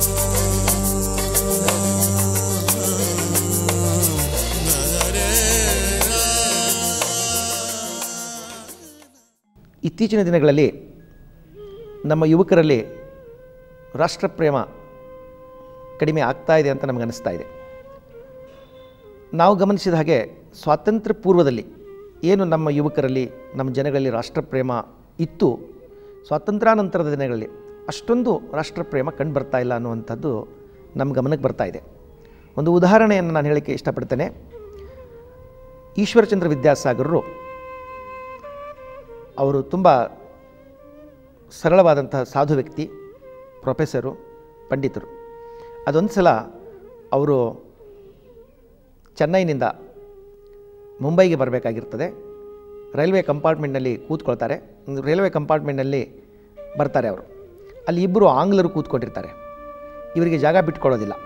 ಇತ್ತೀಚಿನ ದಿನಗಳಲ್ಲಿ ನಮ್ಮ ಯುವಕರಲ್ಲಿ ರಾಷ್ಟ್ರಪ್ರೇಮ ಕಡಿಮೆ ಆಗ್ತಾ ಇದೆ ಅಂತ ನಮಗೆ ಅನಿಸ್ತಾ ಇದೆ ನಾವು ಗಮನಿಸಿದ ಹಾಗೆ ಸ್ವಾತಂತ್ರ್ಯ ಪೂರ್ವದಲ್ಲಿ ಏನು ನಮ್ಮ ಯುವಕರಲ್ಲಿ ನಮ್ಮ ಜನಗಳಲ್ಲಿ ರಾಷ್ಟ್ರಪ್ರೇಮ ಇತ್ತು ಸ್ವಾತಂತ್ರ್ಯಾನಂತರದ ದಿನಗಳಲ್ಲಿ ಅಷ್ಟೊಂದು ರಾಷ್ಟ್ರಪ್ರೇಮ ಕಂಡು ಬರ್ತಾ ಇಲ್ಲ ಅನ್ನುವಂಥದ್ದು ನಮ್ಮ ಗಮನಕ್ಕೆ ಬರ್ತಾ ಇದೆ ಒಂದು ಉದಾಹರಣೆಯನ್ನು ನಾನು ಹೇಳೋಕ್ಕೆ ಇಷ್ಟಪಡ್ತೇನೆ ಈಶ್ವರಚಂದ್ರ ವಿದ್ಯಾಸಾಗರರು ಅವರು ತುಂಬ ಸರಳವಾದಂತಹ ಸಾಧು ವ್ಯಕ್ತಿ ಪ್ರೊಫೆಸರು ಪಂಡಿತರು ಅದೊಂದು ಸಲ ಅವರು ಚೆನ್ನೈನಿಂದ ಮುಂಬೈಗೆ ಬರಬೇಕಾಗಿರ್ತದೆ ರೈಲ್ವೆ ಕಂಪಾರ್ಟ್ಮೆಂಟ್ನಲ್ಲಿ ಕೂತ್ಕೊಳ್ತಾರೆ ಒಂದು ರೈಲ್ವೆ ಕಂಪಾರ್ಟ್ಮೆಂಟ್ನಲ್ಲಿ ಬರ್ತಾರೆ ಅವರು ಅಲ್ಲಿ ಇಬ್ಬರು ಆಂಗ್ಲರು ಕೂತ್ಕೊಂಡಿರ್ತಾರೆ ಇವರಿಗೆ ಜಾಗ ಬಿಟ್ಕೊಳ್ಳೋದಿಲ್ಲ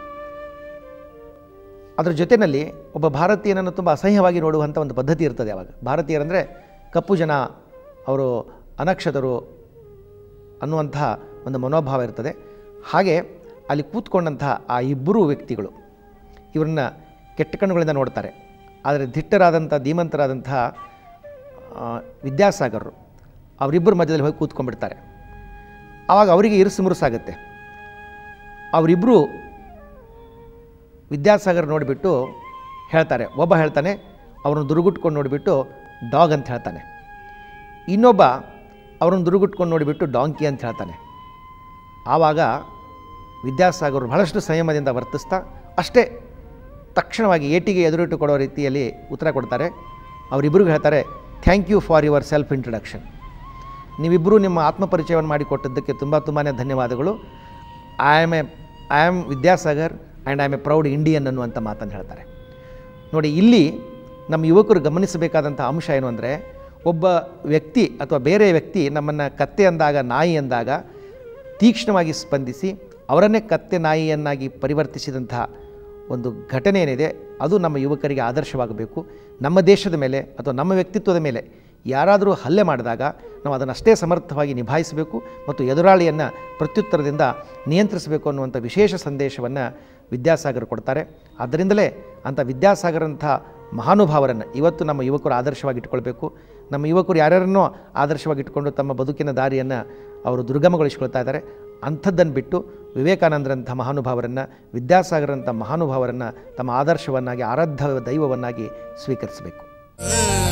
ಅದರ ಜೊತೆಯಲ್ಲಿ ಒಬ್ಬ ಭಾರತೀಯನನ್ನು ತುಂಬ ಅಸಹ್ಯವಾಗಿ ನೋಡುವಂಥ ಒಂದು ಪದ್ಧತಿ ಇರ್ತದೆ ಅವಾಗ ಭಾರತೀಯರಂದರೆ ಕಪ್ಪು ಜನ ಅವರು ಅನಕ್ಷತರು ಅನ್ನುವಂತಹ ಒಂದು ಮನೋಭಾವ ಇರ್ತದೆ ಹಾಗೆ ಅಲ್ಲಿ ಕೂತ್ಕೊಂಡಂತಹ ಆ ಇಬ್ಬರೂ ವ್ಯಕ್ತಿಗಳು ಇವ್ರನ್ನ ಕೆಟ್ಟ ಕಣ್ಣುಗಳಿಂದ ನೋಡ್ತಾರೆ ಆದರೆ ದಿಟ್ಟರಾದಂಥ ಧೀಮಂತರಾದಂತಹ ಆ, ವಿದ್ಯಾಸಾಗರರು ಅವರಿಬ್ಬರ ಮಧ್ಯದಲ್ಲಿ ಹೋಗಿ ಕೂತ್ಕೊಂಡ್ಬಿಡ್ತಾರೆ ಆವಾಗ ಅವರಿಗೆ ಇರುಸು ಮುರುಸಾಗುತ್ತೆ ಅವರಿಬ್ಬರು ವಿದ್ಯಾಸಾಗರ್ ನೋಡಿಬಿಟ್ಟು ಹೇಳ್ತಾರೆ ಒಬ್ಬ ಹೇಳ್ತಾನೆ ಅವರನ್ನು ದುರುಗುಟ್ಕೊಂಡು ನೋಡಿಬಿಟ್ಟು ಡಾಗ್ ಅಂತ ಹೇಳ್ತಾನೆ ಇನ್ನೊಬ್ಬ ಅವರನ್ನು ದುರುಗುಟ್ಕೊಂಡು ನೋಡಿಬಿಟ್ಟು ಡಾಂಕಿ ಅಂತ ಹೇಳ್ತಾನೆ ಆವಾಗ ವಿದ್ಯಾಸಾಗರ್ ಬಹಳಷ್ಟು ಸಂಯಮದಿಂದ ವರ್ತಿಸ್ತಾ ಅಷ್ಟೇ ತಕ್ಷಣವಾಗಿ ಏಟಿಗೆ ಎದುರಿಟ್ಟು ಕೊಡೋ ರೀತಿಯಲ್ಲಿ ಉತ್ತರ ಕೊಡ್ತಾರೆ ಅವರಿಬ್ಬರಿಗೂ ಹೇಳ್ತಾರೆ thank you for yourself introduction ನೀವಿಬ್ಬರೂ ನಿಮ್ಮ ಆತ್ಮಪರಿಚಯವನ್ನು ಮಾಡಿಕೊಟ್ಟದ್ದಕ್ಕೆ ತುಂಬ ತುಂಬಾ ಧನ್ಯವಾದಗಳು I am a I am Vidyasagar and I am a proud Indian ಅನ್ನುವಂಥ ಮಾತನ್ನು ಹೇಳ್ತಾರೆ ನೋಡಿ ಇಲ್ಲಿ ನಮ್ಮ ಯುವಕರು ಗಮನಿಸಬೇಕಾದಂಥ ಅಂಶ ಏನು ಅಂದರೆ ಒಬ್ಬ ವ್ಯಕ್ತಿ ಅಥವಾ ಬೇರೆ ವ್ಯಕ್ತಿ ನಮ್ಮನ್ನು ಕತ್ತೆ ಅಂದಾಗ ನಾಯಿ ಅಂದಾಗ ತೀಕ್ಷ್ಣವಾಗಿ ಸ್ಪಂದಿಸಿ ಅವರನ್ನೇ ಕತ್ತೆ ನಾಯಿಯನ್ನಾಗಿ ಪರಿವರ್ತಿಸಿದಂತಹ ಒಂದು ಘಟನೆ ಏನಿದೆ ಅದು ನಮ್ಮ ಯುವಕರಿಗೆ ಆದರ್ಶವಾಗಬೇಕು ನಮ್ಮ ದೇಶದ ಮೇಲೆ ಅಥವಾ ನಮ್ಮ ವ್ಯಕ್ತಿತ್ವದ ಮೇಲೆ ಯಾರಾದರೂ ಹಲ್ಲೆ ಮಾಡಿದಾಗ ನಾವು ಅದನ್ನು ಅಷ್ಟೇ ಸಮರ್ಥವಾಗಿ ನಿಭಾಯಿಸಬೇಕು ಮತ್ತು ಎದುರಾಳಿಯನ್ನು ಪ್ರತ್ಯುತ್ತರದಿಂದ ನಿಯಂತ್ರಿಸಬೇಕು ಅನ್ನುವಂಥ ವಿಶೇಷ ಸಂದೇಶವನ್ನು ವಿದ್ಯಾಸಾಗರ್ ಕೊಡ್ತಾರೆ ಆದ್ದರಿಂದಲೇ ಅಂಥ ವಿದ್ಯಾಸಾಗರಂಥ ಮಹಾನುಭಾವರನ್ನು ಇವತ್ತು ನಮ್ಮ ಯುವಕರು ಆದರ್ಶವಾಗಿ ಇಟ್ಕೊಳ್ಬೇಕು ನಮ್ಮ ಯುವಕರು ಯಾರ್ಯಾರನ್ನೋ ಆದರ್ಶವಾಗಿ ಇಟ್ಕೊಂಡು ತಮ್ಮ ಬದುಕಿನ ದಾರಿಯನ್ನು ಅವರು ದುರ್ಗಮಗೊಳಿಸ್ಕೊಳ್ತಾ ಇದ್ದಾರೆ ಅಂಥದ್ದನ್ನು ಬಿಟ್ಟು ವಿವೇಕಾನಂದರಂಥ ಮಹಾನುಭಾವರನ್ನು ವಿದ್ಯಾಸಾಗರಂಥ ಮಹಾನುಭಾವರನ್ನು ತಮ್ಮ ಆದರ್ಶವನ್ನಾಗಿ ಆರಾಧ್ಯ ದೈವವನ್ನಾಗಿ ಸ್ವೀಕರಿಸಬೇಕು ಆ